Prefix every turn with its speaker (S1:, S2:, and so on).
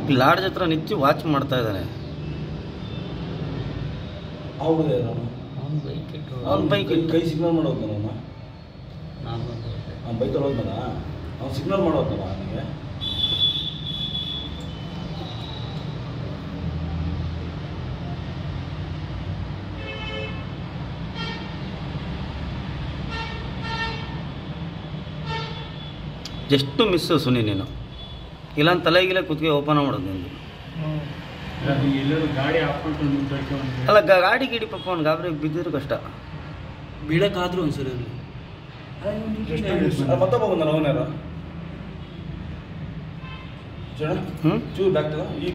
S1: ಈ ಲಾಡ್ಜ್ ಹತ್ರ ನಿಂತು ವಾಚ್ ಮಾಡ್ತಾ ಇದ್ದಾನೆ
S2: ಅವ್ರದ್ದು ಅವನು
S3: ಅವ್ನು ಬೈಕ್ ಇಟ್ಟು
S1: ಅವ್ನ್ ಬೈಕ್
S2: ಕೈ ಕೈ ಸಿಗ್ನಲ್ ಮಾಡೋದು ಅವನು
S3: ನಾನು ಬಂದೆ
S2: ಅವ್ನು ಬೈಕಲ್ಲಿ ಹೋದ್ನಲ್ಲ ಅವ್ನು ಸಿಗ್ನಲ್ ಮಾಡೋದಲ್ಲ ನನಗೆ
S1: ಜಸ್ಟ್ ಮಿಸ್ಸು ಸುನಿ ನೀನು ಇಲ್ಲ ತಲೆಗಿಲೆ ಕುತ್ತಿಗೆ ಓಪನ್ ಮಾಡೋದು ನಿಂದು
S4: ಎಲ್ಲರೂ ಗಾಡಿ ಹಾಕೊಂಡು ನಿಂತಕ್ಕೆ ಒಂದು
S1: ಅಲ್ಲ ಗಾ- ಗಾಡಿ ಗಿಡಿ ಪಾಪ ಅವ್ನು ಗಾಬರಿ ಬಿದ್ದಿದ್ರು ಕಷ್ಟ
S3: ಬೀಳಕ್ಕಾದ್ರೂ ಒಂದ್ಸರಿ ಅಲ್ಲಿ
S2: ಮತ್ತೊಬ್ಬ ಬಂದಲ್ಲ ಅವನ್ಯಾರ ಚೂಡ
S1: ಹ್ಞೂ
S2: ಚೂರು ಬ್ಯಾಕ್ ತಗೋ ಈ